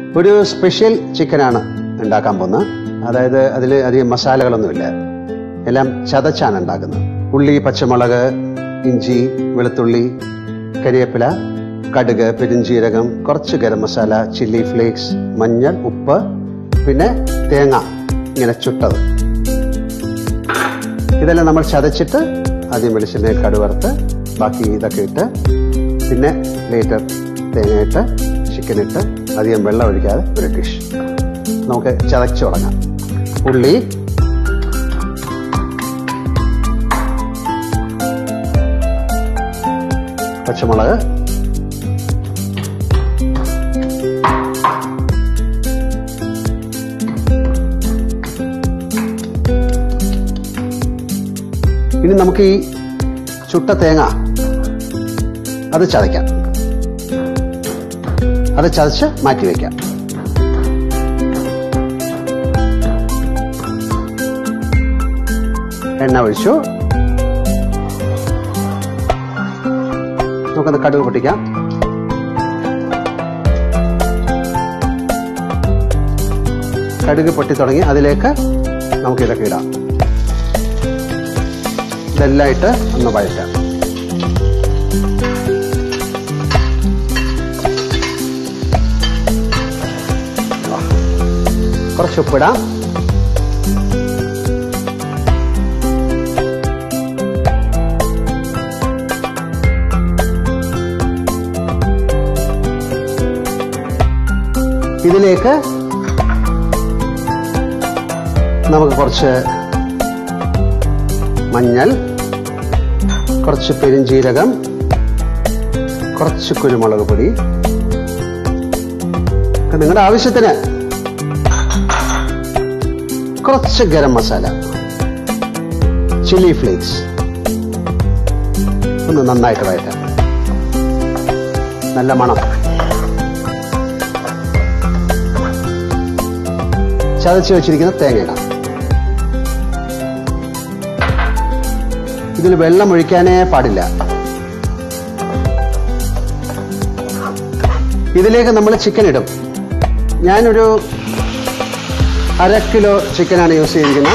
ഒരു സ്പെഷ്യൽ ചിക്കനാണ് ഉണ്ടാക്കാൻ പോകുന്നത് അതായത് അതിൽ അധികം മസാലകളൊന്നുമില്ല എല്ലാം ചതച്ചാണ് ഉണ്ടാക്കുന്നത് ഉള്ളി പച്ചമുളക് ഇഞ്ചി വെളുത്തുള്ളി കരിവേപ്പില കടുക് പെരിഞ്ചീരകം കുറച്ച് ഗരം മസാല ചില്ലി ഫ്ലേക്സ് മഞ്ഞൾ ഉപ്പ് പിന്നെ തേങ്ങ ഇങ്ങനെ ചുട്ടത് ഇതെല്ലാം നമ്മൾ ചതച്ചിട്ട് ആദ്യം വെളിച്ചെണ്ണയിൽ കടുവറുത്ത് ബാക്കി ഇതൊക്കെ ഇട്ട് പിന്നെ ലേറ്റർ തേങ്ങയിട്ട് ചിക്കൻ ഇട്ട് അധികം വെള്ളം ഒഴിക്കാതെ ഒരു ഡിഷ് നമുക്ക് ചതച്ചു തുടങ്ങാം ഉള്ളി പച്ചമുളക് ഇനി നമുക്ക് ഈ ചുട്ട തേങ്ങ അത് ചതയ്ക്കാം അത് ചതച്ച് മാറ്റി വയ്ക്കാം എണ്ണ ഒഴിച്ചു നമുക്കൊന്ന് കടുക് പൊട്ടിക്കാം കടുക് പൊട്ടി തുടങ്ങി അതിലേക്ക് നമുക്ക് ഇതൊക്കെ ഇടാം ഇതെല്ലാം ഇട്ട് ഒന്ന് വഴറ്റാം കുറച്ച് ഉപ്പിടാം ഇതിലേക്ക് നമുക്ക് കുറച്ച് മഞ്ഞൾ കുറച്ച് പെരിഞ്ചീരകം കുറച്ച് കുരുമുളക് പൊടി ഒക്കെ നിങ്ങളുടെ ആവശ്യത്തിന് കുറച്ച് ഗരം മസാല ചില്ലി ഫ്ലേക്സ് ഒന്ന് നന്നായിട്ട് വഴറ്റാം നല്ല മണം ചതച്ച് വെച്ചിരിക്കുന്ന തേങ്ങ ഇടാം ഇതിൽ വെള്ളം ഒഴിക്കാനേ പാടില്ല ഇതിലേക്ക് നമ്മൾ ചിക്കൻ ഇടും ഞാനൊരു അര കിലോ ചിക്കനാണ് യൂസ് ചെയ്തിരിക്കുന്നത്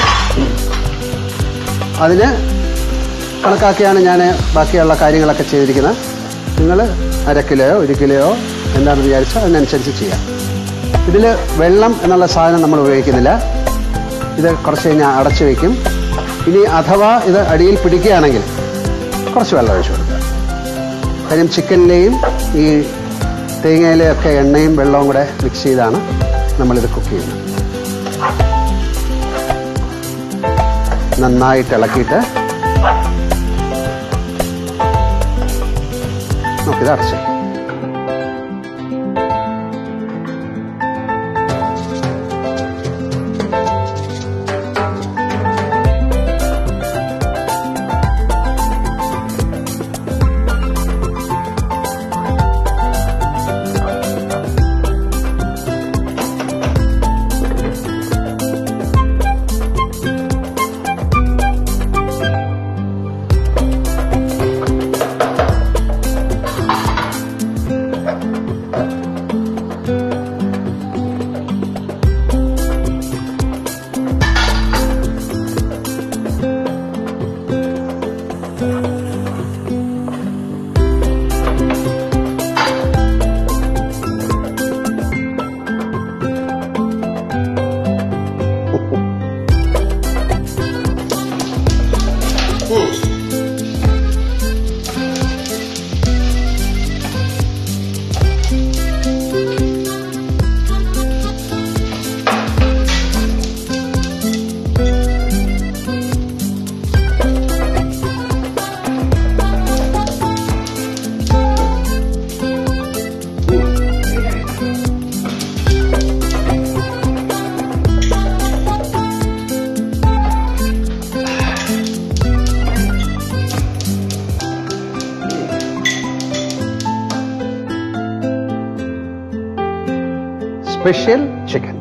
അതിന് കണക്കാക്കിയാണ് ഞാൻ ബാക്കിയുള്ള കാര്യങ്ങളൊക്കെ ചെയ്തിരിക്കുന്നത് നിങ്ങൾ അര കിലോയോ ഒരു കിലോയോ എന്താണെന്ന് വിചാരിച്ചാൽ അതിനനുസരിച്ച് ചെയ്യാം ഇതിൽ വെള്ളം എന്നുള്ള സാധനം നമ്മൾ ഉപയോഗിക്കുന്നില്ല ഇത് കുറച്ച് കഴിഞ്ഞാൽ അടച്ചു വയ്ക്കും ഇനി അഥവാ ഇത് അടിയിൽ പിടിക്കുകയാണെങ്കിൽ കുറച്ച് വെള്ളം ഒഴിച്ചു കൊടുക്കുക കാര്യം ചിക്കനിലെയും ഈ തേങ്ങയിലെയും ഒക്കെ എണ്ണയും വെള്ളവും കൂടെ മിക്സ് ചെയ്താണ് നമ്മളിത് കുക്ക് ചെയ്യുന്നത് നന്നായിട്ട് ഇളക്കിയിട്ട് നമുക്കിത് അടച്ചു വയ്ക്കാം സ്പെഷ്യൽ ചിക്കൻ